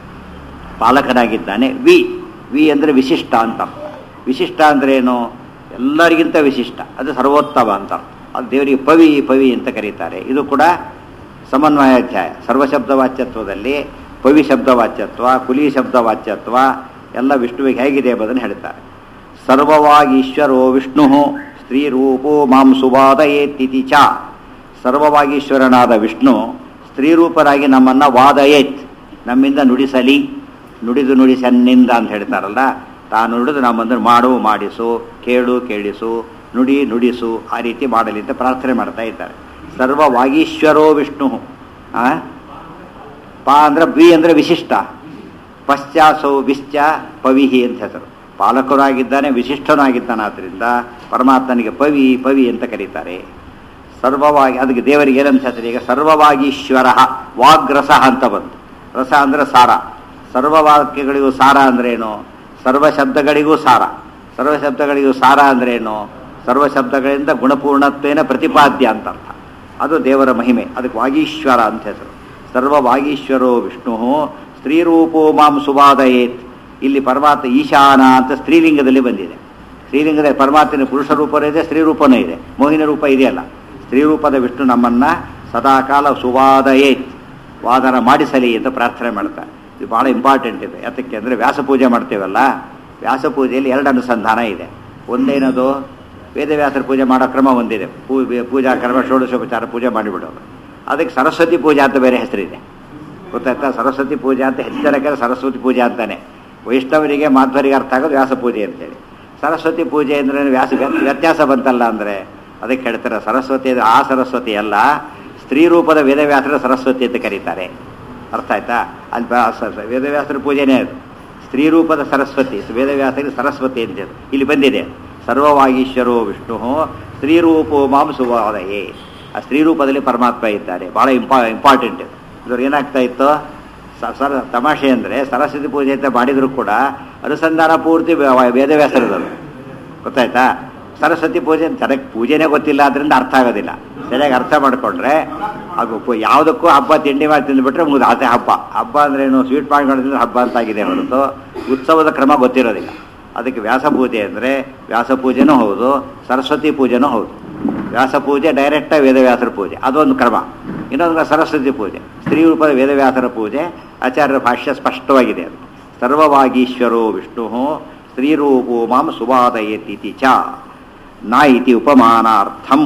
ಪಾಲಕನಾಗಿದ್ದಾನೆ ವಿ ವಿ ಅಂದರೆ ವಿಶಿಷ್ಟ ಅಂತ ಅರ್ಥ ವಿಶಿಷ್ಟ ಅಂದ್ರೆ ಏನು ಎಲ್ಲರಿಗಿಂತ ವಿಶಿಷ್ಟ ಅದು ಸರ್ವೋತ್ತಮ ಅಂತ ಅರ್ಥ ಅದು ದೇವರಿಗೆ ಪವಿ ಪವಿ ಅಂತ ಕರೀತಾರೆ ಇದು ಕೂಡ ಸಮನ್ವಯಾಧ್ಯಾಯ ಸರ್ವಶಬ್ದ ವಾಚ್ಯತ್ವದಲ್ಲಿ ಪವಿ ಶಬ್ದ ವಾಚ್ಯತ್ವ ಕುಲಿ ಶಬ್ದ ವಾಚ್ಯತ್ವ ಎಲ್ಲ ವಿಷ್ಣುವಿಗೆ ಹೇಗಿದೆ ಎಂಬುದನ್ನು ಹೇಳ್ತಾರೆ ಸರ್ವವಾಗಿ ಈಶ್ವರೋ ವಿಷ್ಣು ಸ್ತ್ರೀ ರೂಪೋ ಮಾಂಸುವಾದಯೇತ್ತಿತಿ ಚ ಸರ್ವವಾಗೀಶ್ವರನಾದ ವಿಷ್ಣು ಸ್ತ್ರೀರೂಪರಾಗಿ ನಮ್ಮನ್ನು ವಾದಯೇತ್ ನಮ್ಮಿಂದ ನುಡಿಸಲಿ ನುಡಿದು ನುಡಿಸನ್ನಿಂದ ಅಂತ ಹೇಳ್ತಾರಲ್ಲ ತಾನು ನುಡಿದು ನಮ್ಮಂದ್ರೆ ಮಾಡು ಮಾಡಿಸು ಕೇಳು ಕೇಳಿಸು ನುಡಿ ನುಡಿಸು ಆ ರೀತಿ ಮಾಡಲಿ ಅಂತ ಪ್ರಾರ್ಥನೆ ಮಾಡ್ತಾ ಇದ್ದಾರೆ ಸರ್ವವಾಗೀಶ್ವರೋ ವಿಷ್ಣು ಆ? ಪಾ ಅಂದ್ರೆ ಬಿ ಅಂದ್ರೆ ವಿಶಿಷ್ಟ ಪಶ್ಚಾಸೌ ವಿಶ್ಚ ಪವಿಹಿ ಅಂತ ಹೆಸರು ಪಾಲಕರಾಗಿದ್ದಾನೆ ವಿಶಿಷ್ಟನಾಗಿದ್ದಾನೆ ಆದ್ದರಿಂದ ಪರಮಾತ್ಮನಿಗೆ ಪವಿ ಪವಿ ಅಂತ ಕರೀತಾರೆ ಸರ್ವವಾಗಿ ಅದಕ್ಕೆ ದೇವರಿಗೆ ಏನಂತ ಹೆಸರು ಈಗ ಸರ್ವವಾಗೀಶ್ವರ ವಾಗ್ರಸ ಅಂತ ಬಂತು ರಸ ಅಂದ್ರೆ ಸಾರ ಸರ್ವವಾಕ್ಯಗಳಿಗೂ ಸಾರ ಅಂದ್ರೇನು ಸರ್ವ ಶಬ್ದಗಳಿಗೂ ಸಾರ ಸರ್ವ ಶಬ್ದಗಳಿಗೂ ಸಾರ ಅಂದ್ರೇನು ಸರ್ವ ಶಬ್ದಗಳಿಂದ ಗುಣಪೂರ್ಣತ್ವೇನ ಪ್ರತಿಪಾದ್ಯ ಅಂತ ಅರ್ಥ ಅದು ದೇವರ ಮಹಿಮೆ ಅದಕ್ಕೆ ವಾಗೀಶ್ವರ ಅಂತ ಹೆಸರು ಸರ್ವವಾಗೀಶ್ವರೋ ವಿಷ್ಣು ಸ್ತ್ರೀರೂಪೋ ಮಾಂ ಸುವಾದಯೇತ್ ಇಲ್ಲಿ ಪರಮಾತ್ಮ ಈಶಾನ ಅಂತ ಸ್ತ್ರೀಲಿಂಗದಲ್ಲಿ ಬಂದಿದೆ ಸ್ತ್ರೀಲಿಂಗದ ಪರಮಾತ್ಮನ ಪುರುಷ ರೂಪನೂ ಇದೆ ಸ್ತ್ರೀ ರೂಪನೂ ಇದೆ ಮೋಹಿನಿ ರೂಪ ಇದೆಯಲ್ಲ ಸ್ತ್ರೀ ರೂಪದ ವಿಷ್ಣು ನಮ್ಮನ್ನ ಸದಾಕಾಲ ಸುವಾದಯೇತ್ ವಾದನ ಮಾಡಿಸಲಿ ಅಂತ ಪ್ರಾರ್ಥನೆ ಮಾಡ್ತಾರೆ ಇದು ಬಹಳ ಇಂಪಾರ್ಟೆಂಟ್ ಇದೆ ಯಾತಕ್ಕೆ ಅಂದರೆ ವ್ಯಾಸ ಪೂಜೆ ಮಾಡ್ತೇವಲ್ಲ ವ್ಯಾಸ ಪೂಜೆಯಲ್ಲಿ ಎರಡು ಅನುಸಂಧಾನ ಇದೆ ಒಂದೇನದು ವೇದವ್ಯಾಸರ ಪೂಜೆ ಮಾಡೋ ಕ್ರಮ ಒಂದಿದೆ ಪೂ ಪೂಜಾ ಕ್ರಮ ಷೋಡಶೋಪಚಾರ ಪೂಜೆ ಮಾಡಿಬಿಡೋದು ಅದಕ್ಕೆ ಸರಸ್ವತಿ ಪೂಜೆ ಅಂತ ಬೇರೆ ಹೆಸರಿದೆ ಗೊತ್ತಾಯ್ತಾ ಸರಸ್ವತಿ ಪೂಜೆ ಅಂತ ಹೆಚ್ಚಿನ ಸರಸ್ವತಿ ಪೂಜೆ ಅಂತಾನೆ ವೈಷ್ಣವರಿಗೆ ಮಾಧ್ವರಿಗೆ ಅರ್ಥ ಆಗೋದು ವ್ಯಾಸ ಪೂಜೆ ಅಂತೇಳಿ ಸರಸ್ವತಿ ಪೂಜೆ ಅಂದ್ರೆ ವ್ಯಾಸ ವ್ಯತ್- ವ್ಯತ್ಯಾಸ ಬಂತಲ್ಲ ಅಂದರೆ ಅದಕ್ಕೆ ಹೇಳ್ತಾರೆ ಸರಸ್ವತಿ ಅದು ಆ ಸರಸ್ವತಿ ಅಲ್ಲ ಸ್ತ್ರೀ ರೂಪದ ವೇದವ್ಯಾಸರ ಸರಸ್ವತಿ ಅಂತ ಕರೀತಾರೆ ಅರ್ಥ ಆಯ್ತಾ ಅಲ್ಲಿ ಬ- ಸ- ಸ- ವೇದವ್ಯಾಸರ ಪೂಜೆನೇ ಅದು ಸ್ತ್ರೀ ರೂಪದ ಸರಸ್ವತಿ ವೇದವ್ಯಾಸರಿಗೆ ಸರಸ್ವತಿ ಅಂತ ಹೇಳಿ. ಇಲ್ಲಿ ಬಂದಿದೆ ಸರ್ವವಾಗೀಶ್ವರೋ ವಿಷ್ಣು ಸ್ತ್ರೀ ರೂಪೋ ಮಾಂಸುವಾದಯೇ ಆ ಸ್ತ್ರೀ ರೂಪದಲ್ಲಿ ಪರಮಾತ್ಮ ಇದ್ದಾರೆ ಬಹಳ ಇಂಪಾ ಇಂಪಾರ್ಟೆಂಟ್ ಇದ್ರಿಗೆ ಏನಾಗ್ತಾ ಇತ್ತು ಸ- ಸರ ತಮಾಷೆ ಅಂದರೆ ಸರಸ್ವತಿ ಪೂಜೆ ಅಂತ ಮಾಡಿದ್ರು ಕೂಡ ಅನುಸಂಧಾನ ಪೂರ್ತಿ ವ- ವೇದವ್ಯಾಸರದದು ಗೊತ್ತಾಯ್ತಾ ಸರಸ್ವತಿ ಪೂಜೆ ಸರಿಯಾಗಿ ಪೂಜೆನೇ ಗೊತ್ತಿಲ್ಲ ಅದರಿಂದ ಅರ್ಥ ಆಗೋದಿಲ್ಲ ಸರಿಯಾಗಿ ಅರ್ಥ ಮಾಡಿಕೊಂಡ್ರೆ ಅದು ಪು- ಯಾವುದಕ್ಕೂ ಹಬ್ಬ ತಿಂಡಿ ಮಾಡಿ ತಿಂದುಬಿಟ್ರೆ ಮುಗಿದು ಅದೇ ಹಬ್ಬ ಹಬ್ಬ ಅಂದ್ರೆ ಏನು ಸ್ವೀಟ್ ಮಾಡ್ಕೊಂಡಿದ್ರೆ ಹಬ್ಬ ಅಂತಾಗಿದೆ ಹೊರತು ಉತ್ಸವದ ಕ್ರಮ ಗೊತ್ತಿರೋದಿಲ್ಲ ಅದಕ್ಕೆ ವ್ಯಾಸ ಪೂಜೆ ಅಂದರೆ ವ್ಯಾಸ ಪೂಜೆನೂ ಹೌದು ಸರಸ್ವತಿ ಪೂಜೆನೂ ಹೌದು ವ್ಯಾಸ ಪೂಜೆ ಡೈರೆಕ್ಟಾಗಿ ವೇದವ್ಯಾಸರ ಪೂಜೆ ಅದೊಂದು ಕ್ರಮ ಇನ್ನೊಂದು ಸರಸ್ವತಿ ಪೂಜೆ ಸ್ತ್ರೀ ರೂಪದ ವೇದವ್ಯಾಸರ ಪೂಜೆ ಆಚಾರ್ಯರ ಭಾಷ್ಯ ಸ್ಪಷ್ಟವಾಗಿದೆ ಅದು ಸರ್ವವಾಗೀಶ್ವರೋ ವಿಷ್ಣು ಸ್ತ್ರೀರೂಪೋ ಮಾಂ ಸುವಾದಯತೀತಿ ಚ ನ ಇತಿ ಉಪಮಾನಾರ್ಥಂ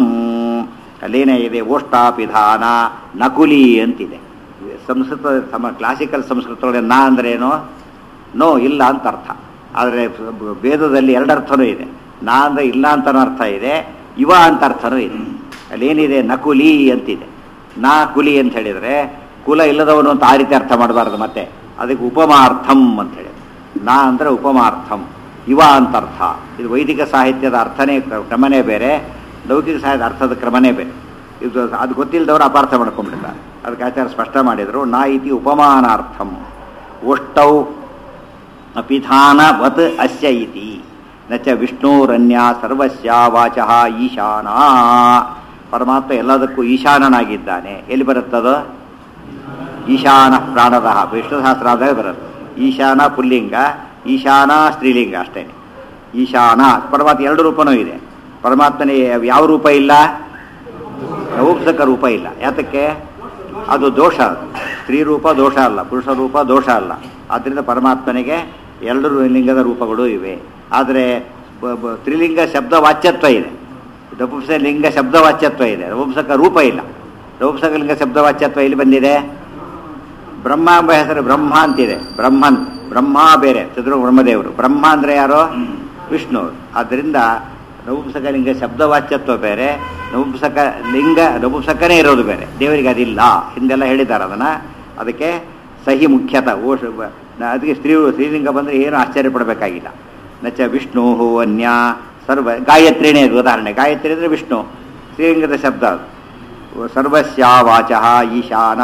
ಅಲ್ಲೇನೇ ಇದೆ ಓಷ್ಟಾಪಿಧಾನ ನಕುಲಿ ಅಂತಿದೆ ಸಂಸ್ಕೃತ ಸಮ ಕ್ಲಾಸಿಕಲ್ ಸಂಸ್ಕೃತದೊಳಗೆ ನಾ ಅಂದ್ರೆ ಏನು ನೋ ಇಲ್ಲ ಅಂತ ಅರ್ಥ ಆದರೆ ವೇದದಲ್ಲಿ ಎರಡು ಅರ್ಥನೂ ಇದೆ ನಾ ಅಂದರೆ ಇಲ್ಲ ಅಂತನೂ ಅರ್ಥ ಇದೆ ಇವ ಅಂತ ಅರ್ಥನೂ ಇದೆ ಅಲ್ಲೇನಿದೆ ನಕುಲಿ ಅಂತಿದೆ ನಾ ಕುಲಿ ಅಂತ ಹೇಳಿದರೆ ಕುಲ ಇಲ್ಲದವನು ಅಂತ ಆ ರೀತಿ ಅರ್ಥ ಮಾಡಬಾರ್ದು ಮತ್ತೆ ಅದಕ್ಕೆ ಉಪಮಾರ್ಥಂ ಅಂತ ಹೇಳಿ ನಾ ಅಂದರೆ ಉಪಮಾರ್ಥಂ ಇವ ಅಂತ ಅರ್ಥ ಇದು ವೈದಿಕ ಸಾಹಿತ್ಯದ ಅರ್ಥನೇ ಕ್ರಮನೇ ಬೇರೆ ಲೌಕಿಕ ಸಾಹಿತ್ಯ ಅರ್ಥದ ಕ್ರಮನೇ ಬೇರೆ ಇದು ಅದು ಗೊತ್ತಿಲ್ಲದವರು ಅಪಾರ್ಥ ಮಾಡ್ಕೊಂಡ್ಬಿಡ್ತಾರೆ ಅದಕ್ಕೆ ಆಚಾರ್ಯ ಸ್ಪಷ್ಟ ಮಾಡಿದರು ನಾ ಇತಿ ಉಪಮಾನಾರ್ಥಂ ಓಷ್ಟೌ ಪಿಧಾನವತ್ ಅಸ್ಯ ಇತಿ ನ ಚ ವಿಷ್ಣೋರನ್ಯ ಸರ್ವಸ್ಯ ವಾಚಃ ಈಶಾನ ಪರಮಾತ್ಮ ಎಲ್ಲದಕ್ಕೂ ಈಶಾನನಾಗಿದ್ದಾನೆ ಎಲ್ಲಿ ಬರುತ್ತದು ಈಶಾನ ಪ್ರಾಣದ ವಿಷ್ಣು ಸಹಸ್ರಾದಾಗ ಬರುತ್ತೆ ಈಶಾನ ಪುಲ್ಲಿಂಗ ಈಶಾನ ಸ್ತ್ರೀಲಿಂಗ ಅಷ್ಟೇ ಈಶಾನ ಪರಮಾತ್ಮ ಎರಡು ರೂಪನೂ ಇದೆ ಪರಮಾತ್ಮನಿಗೆ ಯಾವ ರೂಪ ಇಲ್ಲ ನಪುಂಸಕ ರೂಪ ಇಲ್ಲ ಯಾತಕ್ಕೆ ಅದು ದೋಷ ಅದು ಸ್ತ್ರೀ ರೂಪ ದೋಷ ಅಲ್ಲ ಪುರುಷ ರೂಪ ದೋಷ ಅಲ್ಲ ಆದ್ದರಿಂದ ಪರಮಾತ್ಮನಿಗೆ ಎರಡು ಲಿಂಗದ ರೂಪಗಳು ಇವೆ ಆದರೆ ಬ- ಬ- ತ್ರಿಲಿಂಗ ಶಬ್ದ ವಾಚ್ಯತ್ವ ಇದೆ ನಪುಂಸ ಲಿಂಗ ಶಬ್ದ ವಾಚ್ಯತ್ವ ಇದೆ ನಪುಂಸಕ ರೂಪ ಇಲ್ಲ ನಪುಂಸಕ ಲಿಂಗ ಶಬ್ದ ವಾಚ್ಯತ್ವ ಇಲ್ಲಿ ಬಂದಿದೆ ಬ್ರಹ್ಮ ಎಂಬ ಹೆಸರು ಬ್ರಹ್ಮ ಅಂತಿದೆ ಬ್ರಹ್ಮನ್ ಬ್ರಹ್ಮ ಬೇರೆ ಚತುರ್ ಬ್ರಹ್ಮದೇವರು ಬ್ರಹ್ಮ ಅಂದ್ರೆ ಯಾರು ವಿಷ್ಣು ಆದ್ದರಿಂದ ನಪುಂಸಕ ಲಿಂಗ ಶಬ್ದವಾಚ್ಯತ್ವ ಬೇರೆ ನಪುಂಸಕ ಲಿಂಗ ನಪುಂಸಕನೇ ಇರೋದು ಬೇರೆ ದೇವರಿಗೆ ಅದಿಲ್ಲ ಹಿಂದೆಲ್ಲ ಹೇಳಿದ್ದಾರೆ ಅದನ್ನ ಅದಕ್ಕೆ ಸಹಿ ಮುಖ್ಯತ ಓ ಅದಕ್ಕೆ ಸ್ತ್ರೀ ಸ್ತ್ರೀಲಿಂಗ ಬಂದರೆ ಏನು ಆಶ್ಚರ್ಯ ಪಡಬೇಕಾಗಿಲ್ಲ ನಚ ವಿಷ್ಣು ಅನ್ಯ ಸರ್ವ ಗಾಯತ್ರಿನೇ ಅದು ಉದಾಹರಣೆ ಗಾಯತ್ರಿ ಅಂದರೆ ವಿಷ್ಣು ಸ್ತ್ರೀಲಿಂಗದ ಶಬ್ದ ಅದು ಸರ್ವಸ್ಯ ವಾಚಃ ಈಶಾನ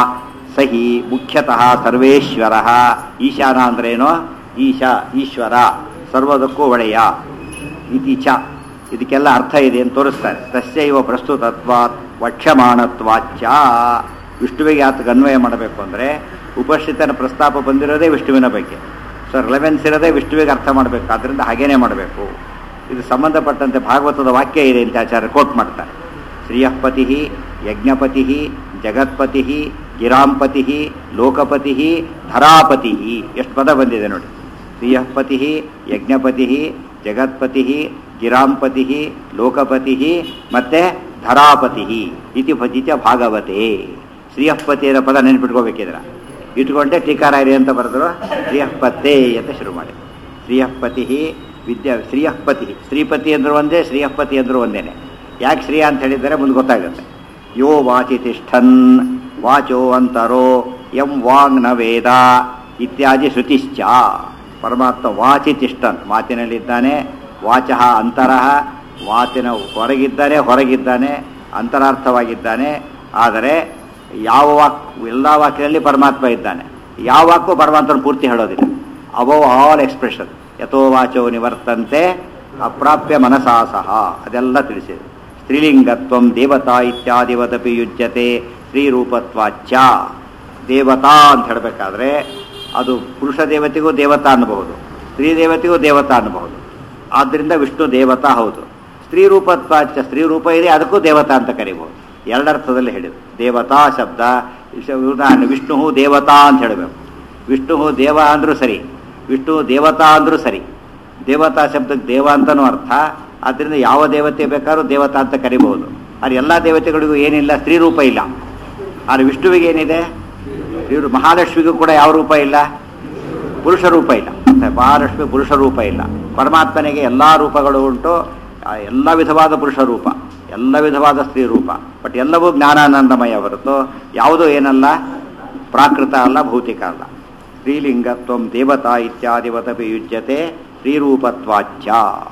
ಸಹಿ ಮುಖ್ಯತಃ ಸರ್ವೇಶ್ವರ ಈಶಾನ ಅಂದ್ರೇನು ಈಶ ಈಶ್ವರ ಸರ್ವದಕ್ಕೂ ಒಡೆಯ ಇತಿ ಚ ಇದಕ್ಕೆಲ್ಲ ಅರ್ಥ ಇದೆ ಅಂತ ತೋರಿಸ್ತಾರೆ ತಸ್ಯೈವ ಪ್ರಸ್ತುತತ್ವಾತ್ ವಕ್ಷ್ಯಮಾಣತ್ವಾಚ ವಿಷ್ಣುವಿಗೆ ಆತಗೆ ಅನ್ವಯ ಮಾಡಬೇಕು ಅಂದರೆ ಉಪಸ್ಥಿತನ ಪ್ರಸ್ತಾಪ ಬಂದಿರೋದೇ ವಿಷ್ಣುವಿನ ಬಗ್ಗೆ ಸೊ ರಿಲೆವೆನ್ಸ್ ಇರೋದೇ ವಿಷ್ಣುವಿಗೆ ಅರ್ಥ ಮಾಡಬೇಕು ಆದ್ದರಿಂದ ಹಾಗೇನೇ ಮಾಡಬೇಕು ಇದು ಸಂಬಂಧಪಟ್ಟಂತೆ ಭಾಗವತದ ವಾಕ್ಯ ಇದೆ ಅಂತ ಆಚಾರ್ಯ ಕೋಟ್ ಮಾಡ್ತಾರೆ ಶ್ರೀಯಃಪತಿ ಯಜ್ಞಪತಿ ಜಗತ್ಪತಿ ಗಿರಾಂಪತಿ ಲೋಕಪತಿ ಧರಾಪತಿ ಎಷ್ಟು ಪದ ಬಂದಿದೆ ನೋಡಿ ಶ್ರೀಯಃಪತಿ ಯಜ್ಞಪತಿ ಜಗತ್ಪತಿ ಗಿರಾಂಪತಿ ಲೋಕಪತಿ ಮತ್ತೆ ಧರಾಪತಿ ಇತಿ ಭಜಿತ ಭಾಗವತೆ ಶ್ರೀಯಃಪತಿ ಅನ್ನೋ ಪದ ನೆನ್ಪಿಟ್ಕೋಬೇಕಿದ್ರ ಇಟ್ಕೊಂಡೆ ಟೀಕಾರಾಯರಿ ಅಂತ ಬರೆದ್ರು ಶ್ರೀಯಃಪತ್ತೆ ಅಂತ ಶುರು ಮಾಡಿ ಶ್ರೀಯಃಪತಿ ವಿದ್ಯಾ ಶ್ರೀಯಃಪತಿ ಶ್ರೀಪತಿ ಅಂದ್ರು ಒಂದೇ ಶ್ರೀಯಃಪತಿ ಅಂದ್ರು ಒಂದೇನೆ ಯಾಕೆ ಶ್ರೀಯ ಅಂತ ಹೇಳಿದರೆ ಮುಂದೆ ಗೊತ್ತಾಗುತ್ತೆ ಯೋ ವಾಚಿ ತಿಷ್ಠನ್ ವಾಚೋ ಅಂತರೋ ಎಂ ವಾಂಗ್ ನ ವೇದ ಇತ್ಯಾದಿ ಶ್ರುತಿಶ್ಚ ಪರಮಾತ್ಮ ವಾಚಿ ತಿಷ್ಠನ್ ಮಾತಿನಲ್ಲಿದ್ದಾನೆ ವಾಚಃ ಅಂತರಃ ಮಾತಿನ ಹೊರಗಿದ್ದಾನೆ ಹೊರಗಿದ್ದಾನೆ ಅಂತರಾರ್ಥವಾಗಿದ್ದಾನೆ ಆದರೆ ಯಾವ ವಾಕ್ ಎಲ್ಲ ವಾಕ್ಯದಲ್ಲಿ ಪರಮಾತ್ಮ ಇದ್ದಾನೆ ಯಾವ ವಾಕು ಪರಮಾತ್ಮನ ಪೂರ್ತಿ ಹೇಳೋದಿಲ್ಲ ಅಬೌವ್ ಆಲ್ ಎಕ್ಸ್ಪ್ರೆಷನ್ ಯಥೋ ವಾಚೋ ನಿವರ್ತಂತೆ ಅಪ್ರಾಪ್ಯ ಮನಸಾ ಸಹ ಅದೆಲ್ಲ ತಿಳಿಸಿದೆ ಸ್ತ್ರೀಲಿಂಗತ್ವಂ ದೇವತಾ ಇತ್ಯಾದಿವದಪಿ ಯುಜ್ಯತೆ ಸ್ತ್ರೀರೂಪತ್ವಾಚ್ಚ ದೇವತಾ ಅಂತ ಹೇಳಬೇಕಾದ್ರೆ ಅದು ಪುರುಷ ದೇವತೆಗೂ ದೇವತಾ ಅನ್ನಬಹುದು ಸ್ತ್ರೀ ದೇವತೆಗೂ ದೇವತಾ ಅನ್ನಬಹುದು ಆದ್ದರಿಂದ ವಿಷ್ಣು ದೇವತಾ ಹೌದು ಸ್ತ್ರೀ ರೂಪತ್ವಾಚ್ಚ ಸ್ತ್ರೀ ರೂಪ ಇದೆ ಅದಕ್ಕೂ ದೇವತಾ ಅಂತ ಕರಿಬಹುದು ಎರಡರ್ಥದಲ್ಲಿ ಹೇಳಿದ್ರು ದೇವತಾ ಶಬ್ದ ವಿಶ- ಉದಾಹರಣೆ ವಿಷ್ಣು ದೇವತಾ ಅಂತ ಹೇಳಬೇಕು ವಿಷ್ಣು ದೇವ ಅಂದ್ರೂ ಸರಿ ವಿಷ್ಣು ದೇವತಾ ಅಂದ್ರೂ ಸರಿ ದೇವತಾ ಶಬ್ದಕ್ಕೆ ದೇವ ಅಂತನೂ ಅರ್ಥ ಆದ್ದರಿಂದ ಯಾವ ದೇವತೆ ಬೇಕಾದ್ರೂ ದೇವತಾ ಅಂತ ಕರಿಬಹುದು ಆದರೆ ಎಲ್ಲ ದೇವತೆಗಳಿಗೂ ಏನಿಲ್ಲ ಸ್ತ್ರೀ ರೂಪ ಇಲ್ಲ ಆದರೆ ವಿಷ್ಣುವಿಗೆ ಏನಿದೆ ಇವರು ಮಹಾಲಕ್ಷ್ಮಿಗೂ ಕೂಡ ಯಾವ ರೂಪ ಇಲ್ಲ ಪುರುಷ ರೂಪ ಇಲ್ಲ ಮತ್ತೆ ಮಹಾಲಕ್ಷ್ಮಿ ಪುರುಷ ರೂಪ ಇಲ್ಲ ಪರಮಾತ್ಮನಿಗೆ ಎಲ್ಲ ರೂಪಗಳು ಉಂಟು ಆ ಎಲ್ಲ ವಿಧವಾದ ಪುರುಷ ರೂಪ ಎಲ್ಲ ವಿಧವಾದ ಸ್ತ್ರೀ ರೂಪ ಬಟ್ ಎಲ್ಲವೂ ಜ್ಞಾನಾನಂದಮಯ ಹೊರತು ಯಾವುದೂ ಏನಲ್ಲ ಪ್ರಾಕೃತ ಅಲ್ಲ ಭೌತಿಕ ಅಲ್ಲ ಸ್ತ್ರೀಲಿಂಗತ್ವಂ ದೇವತಾ ಇತ್ಯಾದಿವತಪಿ ಯುಜ್ಯತೆ ಸ್ತ್ರೀರೂಪತ್ವಾಚ್ಯ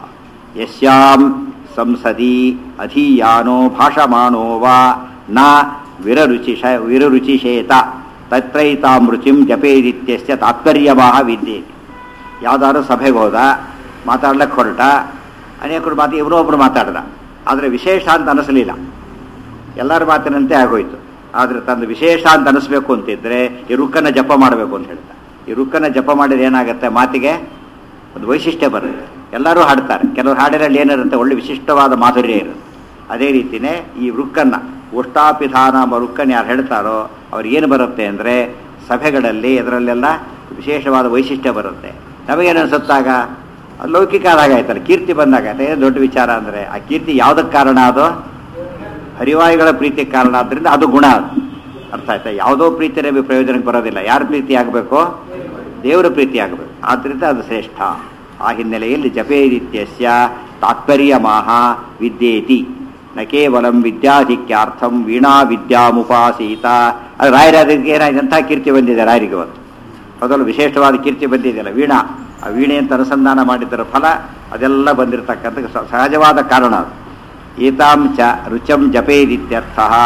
ಯಸ್ಯಾಂ ಸಂಸದಿ ಅಧೀಯಾನೋ ಭಾಷಮಾಣೋ ವಾ ನ ವಿರರುಚಿಷ ವಿರರುಚಿಷೇತ ತತ್ರೈತಾಂ ರುಚಿಂ ಜಪೇದಿತ್ಯಸ್ಯ ತಾತ್ಪರ್ಯವಾಹ ವಿದ್ಯೆ ಯಾವ್ದಾದ್ರು ಸಭೆಗೆ ಹೋದ ಮಾತಾಡ್ಲಿಕ್ಕೆ ಹೊರಟ ಅನೇಕರು ಮಾತು ಇವನೋ ಒಬ್ರು ಮಾತಾಡ್ದ ಆದರೆ ವಿಶೇಷ ಅಂತ ಅನಿಸಲಿಲ್ಲ ಎಲ್ಲರ ಮಾತಿನಂತೆ ಆಗೋಯ್ತು ಆದರೆ ತಂದು ವಿಶೇಷ ಅಂತ ಅನಿಸ್ಬೇಕು ಅಂತಿದ್ರೆ ಈ ರುಕ್ಕನ್ನ ಜಪ ಮಾಡಬೇಕು ಅಂತ ಹೇಳ್ತಾ ಈ ರುಕ್ಕನ್ನ ಜಪ ಮಾಡಿದ್ರೆ ಏನಾಗುತ್ತೆ ಮಾತಿಗೆ ಒಂದು ವೈಶಿಷ್ಟ್ಯ ಬರುತ್ತೆ ಎಲ್ಲರೂ ಹಾಡ್ತಾರೆ ಕೆಲವರು ಹಾಡಿರಲ್ಲಿ ಏನಿರುತ್ತೆ ಒಳ್ಳೆ ವಿಶಿಷ್ಟವಾದ ಮಾಧುರ್ಯ ಇರುತ್ತೆ ಅದೇ ರೀತಿಯೇ ಈ ವೃಕ್ಕನ್ನ ಉಷ್ಟಾಪಿಧಾನ ಎಂಬ ವೃಕ್ಕನ್ನು ಯಾರು ಹೇಳ್ತಾರೋ ಅವ್ರಿಗೆ ಏನು ಬರುತ್ತೆ ಅಂದರೆ ಸಭೆಗಳಲ್ಲಿ ಇದರಲ್ಲೆಲ್ಲ ವಿಶೇಷವಾದ ವೈಶಿಷ್ಟ್ಯ ಬರುತ್ತೆ ನಮಗೇನು ಅನ್ಸುತ್ತಾಗ ಅದು ಲೌಕಿಕ ಆದಾಗ ಆಯ್ತಲ್ಲ ಕೀರ್ತಿ ಬಂದಾಗ ಏನು ದೊಡ್ಡ ವಿಚಾರ ಅಂದರೆ ಆ ಕೀರ್ತಿ ಯಾವುದಕ್ಕೆ ಕಾರಣ ಅದು ಹರಿವಾಯುಗಳ ಪ್ರೀತಿಗೆ ಕಾರಣ ಆದ್ದರಿಂದ ಅದು ಗುಣ ಅದು ಅರ್ಥ ಆಯ್ತಾ ಯಾವುದೋ ಪ್ರೀತಿ ನಮಗೆ ಪ್ರಯೋಜನಕ್ಕೆ ಬರೋದಿಲ್ಲ ಯಾರ ಪ್ರೀತಿ ಆಗಬೇಕು ದೇವರ ಪ್ರೀತಿ ಆಗಬೇಕು ಆದ್ದರಿಂದ ಅದು ಶ್ರೇಷ್ಠ ಆ ಹಿನ್ನೆಲೆಯಲ್ಲಿ ಜಪೇದಿತ್ಯಸ್ಯ ತಾತ್ಪರ್ಯ ಮಾಹ ವಿದ್ಯೇತಿ ನ ಕೇವಲಂ ವಿದ್ಯಾಧಿಕ್ಯಾರ್ಥಂ ವೀಣಾ ವಿದ್ಯಾಮುಪಾಸೀತ ಅದು ರಾಯರಾಜರಿಗೆ ಏನಾಗಿದೆ ಎಂಥ ಕೀರ್ತಿ ಬಂದಿದೆ ರಾಯರಿಗೆ ಒಂದು ಮೊದಲು ವಿಶೇಷವಾದ ಕೀರ್ತಿ ಬಂದಿದೆಯಲ್ಲ ವೀಣಾ ಆ ವೀಣೆ ಅಂತ ಅನುಸಂಧಾನ ಮಾಡಿದ್ದರ ಫಲ ಅದೆಲ್ಲ ಬಂದಿರತಕ್ಕಂಥ ಸ- ಸಹಜವಾದ ಕಾರಣ ಅದು ಏತಾಂ ಚ ರುಚಂ ಜಪೇದಿತ್ಯರ್ಥ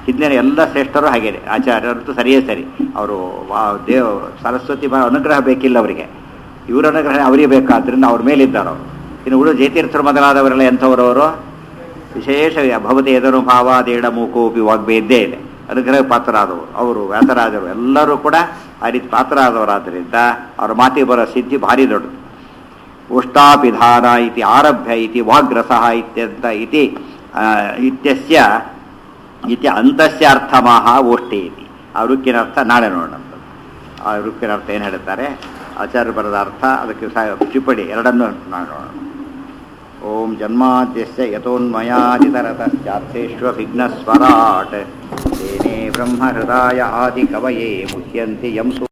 ಹಿಂದಿನ ಎಲ್ಲ ಶ್ರೇಷ್ಠರು ಹಾಗೇನೆ ಆಚಾರ್ಯರಂತೂ ಸರಿಯೇ ಸರಿ ಅವರು ವಾ ದೇವ್ ಸರಸ್ವತಿ ಬ- ಅನುಗ್ರಹ ಬೇಕಿಲ್ಲ ಅವರಿಗೆ ಇವರ ಅನುಗ್ರಹ ಅವರಿಗೆ ಬೇಕಾದ್ರಿಂದ ಅವ್ರ ಮೇಲಿದ್ದಾರೆ ಅವರು ಇನ್ನು ಉಳಿದ ಜಯತೀರ್ಥರು ಮೊದಲಾದವರೆಲ್ಲ ಎಂಥವರವರು ವಿಶೇಷ ಭವತಿ ಎದರು ಭಾವ ದೇಡ ಮೂಕೋಪಿ ವಾಗ್ಬೆ ಇದ್ದೇ ಇದೆ ಅನುಗ್ರಹ ಪಾತ್ರರಾದವರು ಅವರು ವ್ಯಾಸರಾಜರು ಎಲ್ಲರೂ ಕೂಡ ಆ ರೀತಿ ಪಾತ್ರರಾದವರಾದ್ದರಿಂದ ಅವರ ಮಾತಿಗೆ ಬರೋ ಸಿದ್ಧಿ ಭಾರಿ ದೊಡ್ಡದು ಉಷ್ಟಾಪಿಧಾನ ಇತಿ ಆರಭ್ಯ ಇತಿ ವಾಗ್ರಸಃ ಇತ್ಯಂತ ಇತಿ ಆ, ಇತ್ಯಸ್ಯ ಇತಿ ಅಂತಸ್ಯ ಅರ್ಥಮಾಹ ಓಷ್ಟಿ ಇತಿ ಆ ರುಕ್ಕಿನ ಅರ್ಥ ನಾಳೆ ನೋಡೋಣ ಆ ರುಕ್ಕಿನ ಅರ್ಥ ಏನು ಹೇಳ್ತಾರೆ ಆಚಾರ್ಯ ಬರದ ಅರ್ಥ ಅದಕ್ಕೆ ಸಹ ಟಿಪ್ಪಣಿ ಎರಡನ್ನೂ ನಾಳೆ ನೋಡೋಣ ಓಂ ಜನ್ಮಾದ್ಯಸ್ಯ ಯತೋನ್ಮಯಾದಿತರತಶ್ಚಾರ್ಥೇष्वभिघ्नस्वराट् तेने ब्रह्महृदाय आदिकवये मुह्यन्ति यं सु